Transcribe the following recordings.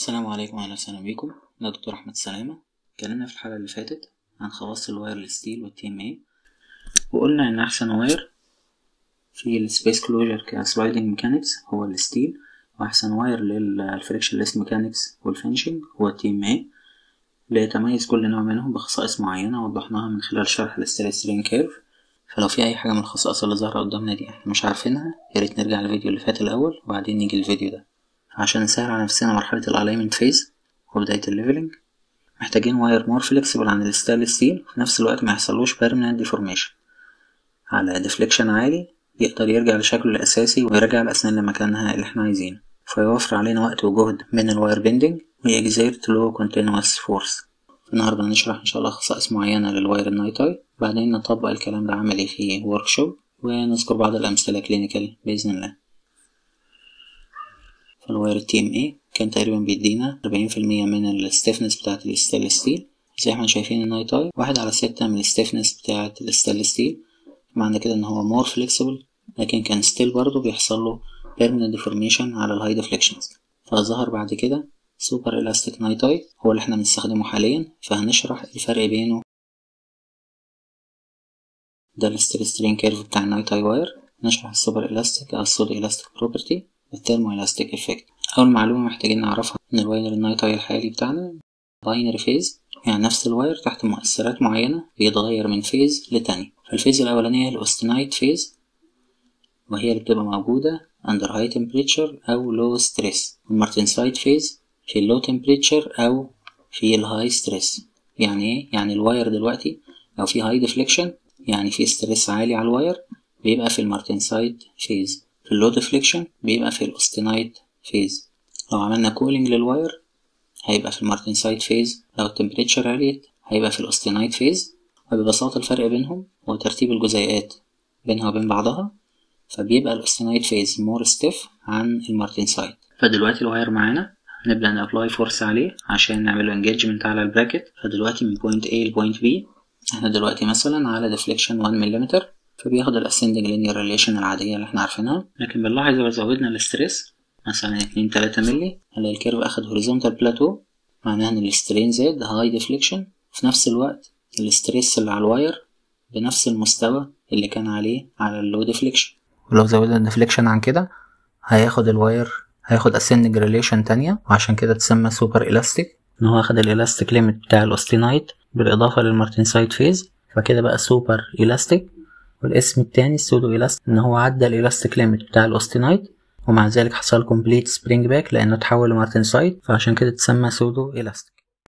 السلام عليكم واهلا وسهلا بيكم انا دكتور احمد سلامه اتكلمنا في الحلقه اللي فاتت عن خواص الواير الستيل والتي ام اي وقلنا ان احسن واير في السبيس كلوجر كسلايدنج ميكانكس هو الستيل واحسن واير للفريكشنلس ميكانكس والفينشنج هو التي ام اي ليتميز كل نوع منهم بخصائص معينه وضحناها من خلال شرح الستيل كيرف فلو في اي حاجه من الخصائص اللي ظاهره قدامنا دي احنا مش عارفينها ياريت نرجع للفيديو اللي فات الاول وبعدين نيجي للفيديو ده عشان نسهل على نفسنا مرحلة الالاينمنت فيز وبداية الليفلنج محتاجين واير مور فليكسبل عن الستانلس ستيل وفي نفس الوقت ما يحصلوش بيرمننت ديفورميشن على ديفليكشن عالي يقدر يرجع لشكله الأساسي ويرجع الأسنان لمكانها اللي احنا عايزينه فيوفر علينا وقت وجهد من الواير بيندنج ويجزيرت لو كونتينوس فورس النهاردة هنشرح إن شاء الله خصائص معينة للواير النايتاي بعدين نطبق الكلام ده عملي في وركشوب ونذكر بعض الأمثلة كلينيكال بإذن الله فالواير التي ام اي كان تقريبا بيدينا أربعين في المية من الستيفنس بتاعة الستيل ستيل زي ما احنا شايفين النايت اي واحد على ستة من الستيفنس بتاعة الستيل ستيل معنى كده ان هو مور فليكسبل لكن كان ستيل برضه بيحصل له بيرمننت ديفورميشن على الهاي ديفليكشنز فظهر بعد كده سوبر الاستيك نايت اي هو اللي احنا بنستخدمه حاليا فهنشرح الفرق بينه ده الستيل سترين كيرف بتاع النايت اي واير نشرح السوبر الاستيك او السود الاستيك بروبرتي الثيرمو الاستيك افكت اول معلومه محتاجين نعرفها ان الواير النايت اي الحالي بتاعنا باينري فيز يعني نفس الواير تحت مؤثرات معينه بيتغير من فيز لتاني فالفيز الاولانيه الاوستنايت فيز وهي اللي بتبقى موجوده under high temperature او low stress والمارتنسايت فيز في اللو temperature او في الهاي ستريس يعني ايه يعني الواير دلوقتي لو في هاي ديفليكشن يعني في ستريس عالي على الواير بيبقى في المارتنسايت فيز في اللو ديفليكشن بيبقى في الاوستنايت فيز لو عملنا كولينج للواير هيبقى في المارتنسايت فيز لو التمبريتشر عليت هيبقى في الاوستنايت فيز وببساطة الفرق بينهم هو ترتيب الجزيئات بينها وبين بعضها فبيبقى الاوستنايت فيز مور ستيف عن المارتنسايت فدلوقتي الواير معانا نبدأ نابلاي فورس عليه عشان نعمله انجيجمنت على البراكت فدلوقتي من بوينت A لبوينت B احنا دلوقتي مثلا على ديفليكشن 1 ملم فبياخد الاسندنج لينير ريليشن العادية اللي احنا عارفينها لكن بنلاحظ لو زودنا الاستريس مثلا اتنين تلاتة ملي هنلاقي الكيرف اخد هوريزونتال بلاتو معناها ان السترين زاد هاي ديفليكشن في نفس الوقت الاستريس اللي على الواير بنفس المستوى اللي كان عليه على اللو ديفليكشن ولو زودنا الديفليكشن عن كده هياخد الواير هياخد اسندنج ريليشن تانية وعشان كده تسمى سوبر الاستيك ان هو اخد الالاستيك ليميت بتاع الاوستينايت بالاضافة للمارتنسايت فيز فكده بقى سوبر الاستيك والاسم التاني السودو الاستيك ان هو عدى الالاستيك ليميت بتاع الاوستينايت ومع ذلك حصل كومبليت سبرينج باك لانه اتحول لمارتنسايت فعشان كده اتسمى سودو الاستيك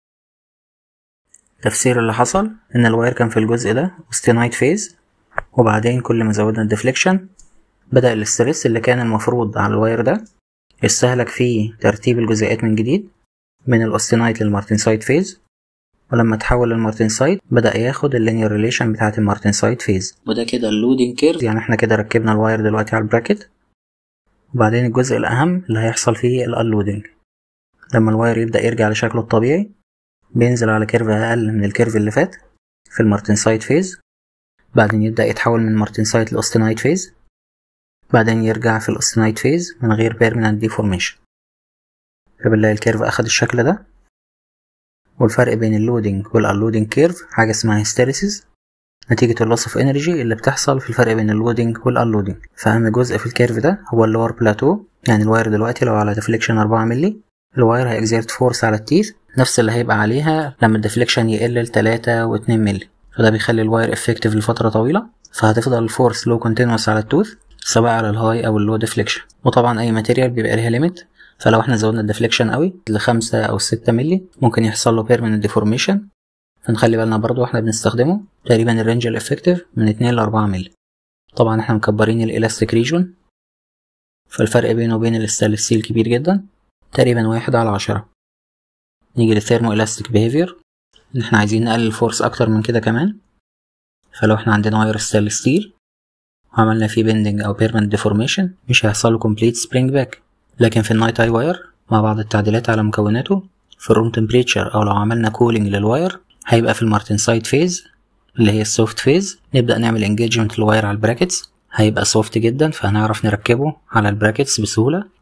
التفسير اللي حصل ان الواير كان في الجزء ده اوستينايت فيز وبعدين كل ما زودنا الديفليكشن بدأ الاسترس اللي كان المفروض على الواير ده يستهلك فيه ترتيب الجزيئات من جديد من الاوستينايت للمارتنسايت فيز ولما تحول للمارتنسايت بدأ ياخد اللينير ريليشن بتاعت المارتنسايت فيز وده كده اللودنج كيرف يعني احنا كده ركبنا الواير دلوقتي على البراكت وبعدين الجزء الأهم اللي هيحصل فيه الأنلودنج لما الواير يبدأ يرجع لشكله الطبيعي بينزل على كيرف أقل من الكيرف اللي فات في المارتنسايت فيز بعدين يبدأ يتحول من مارتنسايت لأوستنايت فيز بعدين يرجع في الأوستنايت فيز من غير بيرمننت ديفورميشن فبنلاقي الكيرف أخد الشكل ده والفرق بين اللودنج والأنلودنج كيرف حاجة اسمها هيستيريسيس نتيجة اللوس اوف انرجي اللي بتحصل في الفرق بين اللودنج والانلودنج فأهم جزء في الكيرف ده هو اللور بلاتو يعني الواير دلوقتي لو على ديفليكشن 4 ملي الواير هيكزيرت فورس على التيث نفس اللي هيبقى عليها لما الديفليكشن يقل ل 3 و2 ملي فده بيخلي الواير افكتيف لفترة طويلة فهتفضل الفورس لو كونتينوس على التوث سواء على الهاي او اللو ديفليكشن وطبعا اي ماتيريال بيبقى ليها ليميت فلو احنا زودنا الديفليكشن قوي لخمسة او ستة ملي ممكن يحصل له بيرمننت ديفورميشن فنخلي بالنا برضو واحنا بنستخدمه تقريبا الرينج الافكتيف من 2 ل 4 مللي طبعا احنا مكبرين الالاستيك ريجون فالفرق بينه وبين الستانلس ستيل كبير جدا تقريبا واحد على عشرة نيجي للثيرمو الاستيك بيهيفير ان احنا عايزين نقلل الفورس اكتر من كده كمان فلو احنا عندنا واير ستانلس ستيل وعملنا فيه بندنج او بيرمنت ديفورميشن مش هيحصل له كومبليت سبرينج باك لكن في النايت اي واير مع بعض التعديلات على مكوناته في الروم تمبريتشر او لو عملنا كولينج للواير هيبقى في المارتنسايت فيز اللي هي السوفت فيز نبدأ نعمل انجيجمنت للواير على البراكتس هيبقى سوفت جدا فهنعرف نركبه على البراكتس بسهولة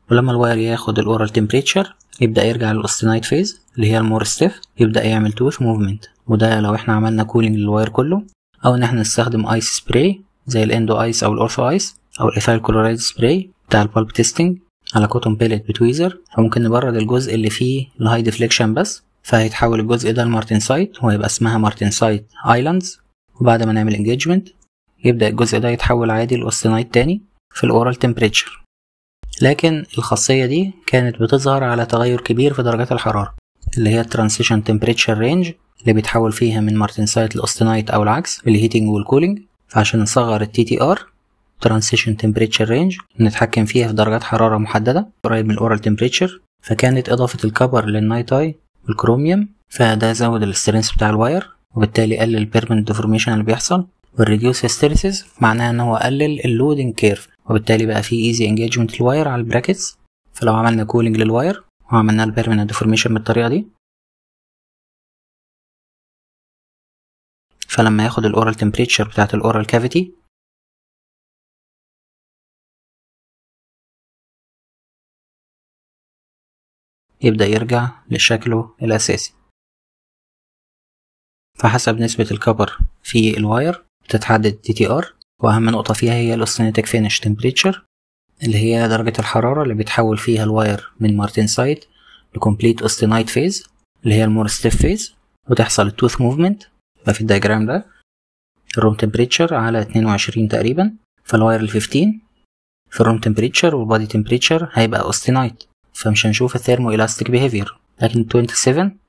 ولما الواير ياخد الاورال تمبريتشر يبدا يرجع للاوستينايت فيز اللي هي المور ستيف يبدا يعمل توث موفمنت وده لو احنا عملنا كولينج للواير كله او ان احنا نستخدم ايس سبراي زي الاندو ايس او الاورثو ايس او الايثايل كلورايد سبراي بتاع البالب تيستنج على كوتون بيلت بتويزر فممكن نبرد الجزء اللي فيه الهاي ديفليكشن بس فهيتحول الجزء ده لمارتنسايت وهيبقى اسمها مارتنسايت ايلاندز وبعد ما نعمل انجيجمنت يبدا الجزء ده يتحول عادي لاوستينايت تاني في الاورال تمبريتشر لكن الخاصية دي كانت بتظهر على تغير كبير في درجات الحرارة اللي هي الترانسيشن تمبريتشر رينج اللي بيتحول فيها من مارتنسايت لاوستينايت او العكس الهيتنج والكولينج فعشان نصغر التي تي ار ترانسيشن تمبريتشر رينج نتحكم فيها في درجات حرارة محددة قريب من الاورال تمبريتشر فكانت اضافة الكبر للنايت اي والكروميوم فده زود السترينث بتاع الواير وبالتالي قلل البيرمنت ديفورميشن اللي بيحصل والريديوس هيستيريسيس معناها ان هو قلل اللودنج كيرف وبالتالي بقى في ايزي انجيجمنت الواير على البراكتس فلو عملنا كولينج للواير وعملنا البيرمنت ديفورميشن بالطريقه دي فلما ياخد الاورال تمبريتشر بتاعت الاورال كافيتي يبدأ يرجع لشكله الأساسي فحسب نسبة الكبر في الواير بتتحدد تي تي ار وأهم نقطة فيها هي الأوستينيتك فينش تمبريتشر اللي هي درجة الحرارة اللي بيتحول فيها الواير من مارتنسايت لكمبليت أوستينايت فيز اللي هي المور ستيف فيز وتحصل التوث موفمنت في الدياجرام ده الروم تمبريتشر على 22 تقريبا فالواير ال 15 في الروم تمبريتشر والبادي تمبريتشر هيبقى اوستينايت فمش هنشوف الثيرمو الاستيك بيهيفير لكن 27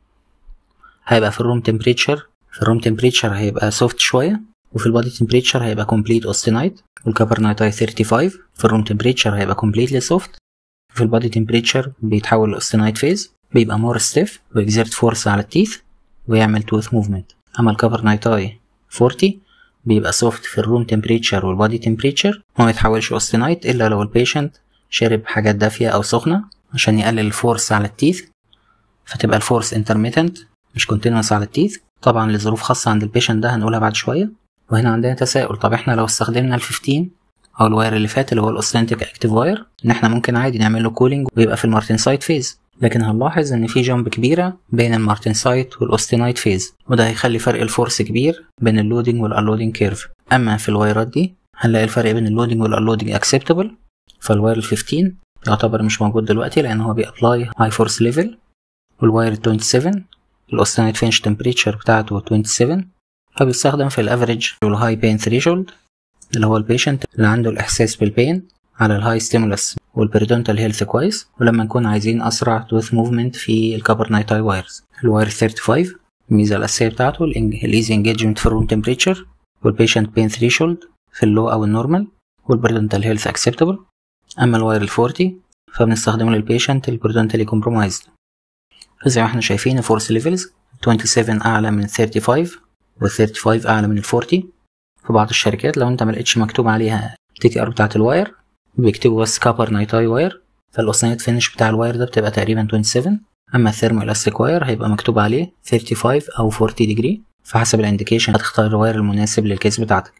هيبقى في الروم تمبريتشر في الروم تمبريتشر هيبقى سوفت شويه وفي البادي تمبريتشر هيبقى كومبليت اوستينايت والكبر نايتاي 35 في الروم تمبريتشر هيبقى كومبليتلي سوفت في البادي تمبريتشر بيتحول لاوستينايت فيز بيبقى مور ستيف ويكزيرت فورس على التيث ويعمل توث موفمنت اما الكبر نايتاي 40 بيبقى سوفت في الروم تمبريتشر والبادي تمبريتشر وما يتحولش اوستينايت الا لو البيشنت شرب حاجات دافيه او سخنه عشان يقلل الفورس على التيث فتبقى الفورس انترميتنت مش كونتينوس على التيث طبعا لظروف خاصه عند البيشنت ده هنقولها بعد شويه وهنا عندنا تساؤل طب احنا لو استخدمنا ال 15 او الواير اللي فات اللي هو الاوستنتيك اكتيف واير ان احنا ممكن عادي نعمل له كولينج ويبقى في المارتنسايت فيز لكن هنلاحظ ان في جامب كبيره بين المارتنسايت والاوستينايت فيز وده هيخلي فرق الفورس كبير بين اللودنج والانلودنج كيرف اما في الوايرات دي هنلاقي الفرق بين اللودنج والانلودنج اكسبتبل فالواير ال 15 يعتبر مش موجود دلوقتي لان هو بيابلاي هاي فورس ليفل والواير 27 الاوستينايت فينش تمبريتشر بتاعته 27 فبيستخدم في الافريج والهاي بين ثريشولد اللي هو البيشنت اللي عنده الاحساس بالبين على الهاي ستيمولس والبريدونتال هيلث كويس ولما نكون عايزين اسرع توث موفمنت في الكبر نايتاي وايرز الواير 35 الميزه الاساسيه بتاعته الايزي انجيجمنت في الروم تمبريتشر والبيشنت بين ثريشولد في اللو او النورمال والبريدونتال هيلث اكسبتبل اما الواير ال 40 فبنستخدمه للبيشنت البريدونتالي كومبرومايزد فزي ما احنا شايفين الفورس ليفلز 27 اعلى من 35 وال 35 اعلى من ال 40 في بعض الشركات لو انت ملقتش مكتوب عليها التي تي ار بتاعت الواير بيكتبوا بس كابر نايتاي واير فالاوسنايت فينش بتاع الواير ده بتبقى تقريبا 27 اما الثيرمو الاستيك واير هيبقى مكتوب عليه 35 او 40 ديجري فحسب الانديكيشن هتختار الواير المناسب للكيس بتاعتك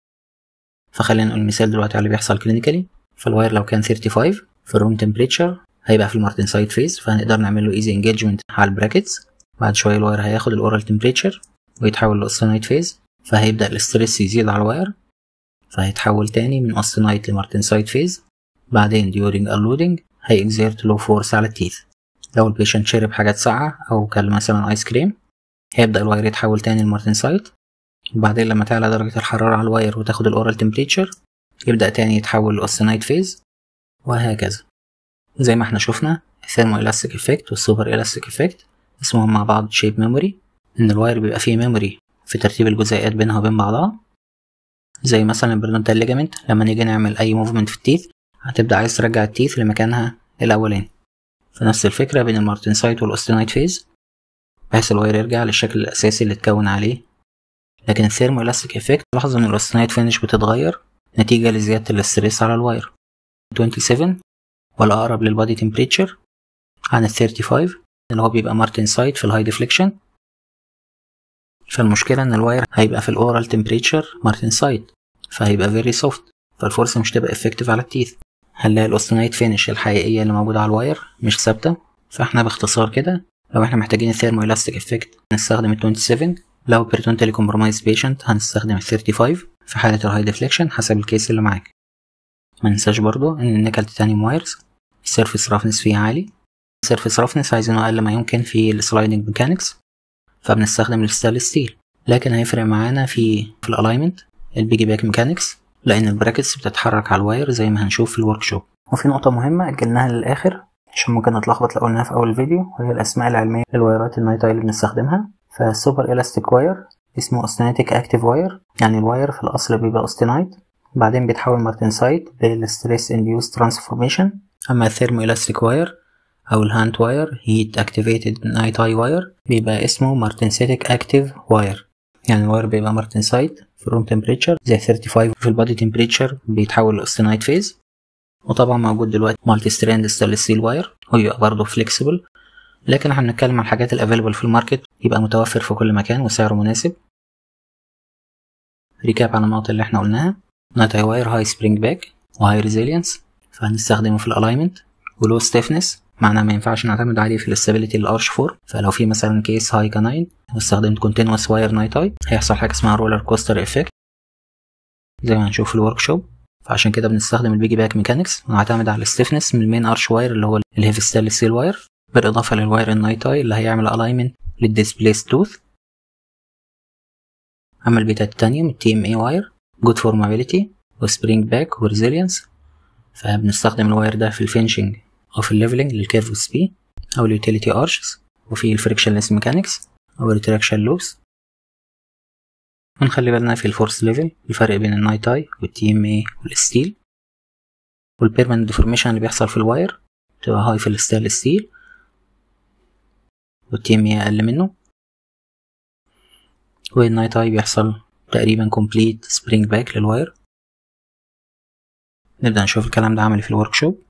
فخلينا نقول مثال دلوقتي على اللي بيحصل كلينيكالي فالواير لو كان 35 في الروم تمبريتشر هيبقى في المارتنسايد فيز فهنقدر نعمل له ايزي انجيجمنت على البراكتس بعد شويه الواير هياخد الاورال تمبريتشر ويتحول لاوستينايت فيز فهيبدا الاستريس يزيد على الواير فهيتحول تاني من اوستينايت لمارتنسايد فيز بعدين during unloading هيكزيرت لو فورس على التيث لو البيشنت شرب حاجات ساقعة أو كل مثلا آيس كريم هيبدأ الواير يتحول تاني لمارتنسايت وبعدين لما تعلى درجة الحرارة على الواير وتاخد الأورال تمبريتشر يبدأ تاني يتحول لأوستينايت فيز وهكذا زي ما احنا شفنا الثيرمو إلاستيك إفكت والسوبر إلاستيك إفكت اسمهم مع بعض شيب ميموري إن الواير بيبقى فيه ميموري في ترتيب الجزيئات بينها وبين بعضها زي مثلا البريدونتال ليجامنت لما نيجي نعمل أي موفمنت في التيث هتبدأ عايز ترجع التيث لمكانها الأولاني فنفس الفكرة بين المارتنسايت والأوستينايت فيز بحيث الواير يرجع للشكل الأساسي اللي اتكون عليه لكن الثيرمو إلاستيك إفكت لاحظ إن الأوستينايت فينش بتتغير نتيجة لزيادة الاستريس على الواير 27 والأقرب للبادي تمبريتشر عن ال 35 اللي هو بيبقى مارتنسايت في الهاي ديفليكشن فالمشكلة إن الواير هيبقى في الأورال تمبريتشر مارتنسايت فهيبقى فيري سوفت فالفورس مش تبقى افكتيف على التيث هنلاقي الاوستنايت فينش الحقيقية اللي موجودة على الواير مش ثابتة فاحنا باختصار كده لو احنا محتاجين الثيرمو الاستيك افكت هنستخدم ال 27 لو بيرتونتالي كومبرومايز بيشنت هنستخدم ال 35 في حالة الهاي ديفليكشن حسب الكيس اللي معاك ما ننساش برضو ان النيكل تيتانيوم وايرز السيرفيس رافنس فيه عالي السيرفيس رافنس عايزينه اقل ما يمكن في السلايدنج ميكانكس فبنستخدم الستانلس ستيل لكن هيفرق معانا في في الالاينمنت البيجي باك ميكانكس لان البراكتس بتتحرك على الواير زي ما هنشوف في الورك شوب وفي نقطة مهمة أجلناها للآخر عشان ممكن نتلخبط لو قلناها في أول الفيديو وهي الأسماء العلمية للوايرات النايتاي اللي بنستخدمها فالسوبر إلاستيك واير اسمه أوستينيتك أكتيف واير يعني الواير في الأصل بيبقى أوستينايت بعدين بيتحول مارتنسايت بالستريس انديوس ترانسفورميشن أما الثيرمو إلاستيك واير أو الهاند واير هيت أكتيفيتد نايت اي واير بيبقى اسمه مارتنسيتك أكتيف واير يعني الواير بيبقى مارتنسايت في الروم تمبريتشر زي 35 في البادي تمبريتشر بيتحول لاوستينايت فيز وطبعا موجود دلوقتي مالتي ستراند ستانلس ستيل واير ويبقى برضه فليكسيبل لكن احنا بنتكلم عن الحاجات الافيلبل في الماركت يبقى متوفر في كل مكان وسعره مناسب ريكاب على النقط اللي احنا قلناها نايت اي واير هاي سبرينج باك وهاي ريزيلينس فهنستخدمه في الالاينمنت ولو ستيفنس معناه ما ينفعش نعتمد عليه في الاستابيليتي الارش فور فلو في مثلا كيس هاي كاناين واستخدمت كونتينوس واير نايت اي هيحصل حاجه اسمها رولر كوستر افكت زي ما هنشوف في الورك شوب فعشان كده بنستخدم البيجي باك ميكانكس ونعتمد على الستيفنس من المين ارش واير اللي هو الهيفي ستانلس ستيل واير بالاضافه للواير النايت اي اللي هيعمل الاينمنت للديسبليس توث اما البيتا التانيوم التي ام اي واير جود فور موبيليتي وسبرينج باك وريزيلينس فبنستخدم الواير ده في الفينشنج او في الليفلنج للكيرف سبي او اليوتيليتي ارشز وفي الفريكشنلس ميكانكس او الريتراكشن لوبس ونخلي بالنا في الفورس ليفل الفرق بين النايت اي والتي ام اي والستيل والبيرمنت ديفورميشن اللي بيحصل في الواير بتبقى هاي في الستيل ستيل والتي ام اي اقل منه والنايت اي بيحصل تقريبا كومبليت سبرينج باك للواير نبدأ نشوف الكلام ده عملي في الورك شوب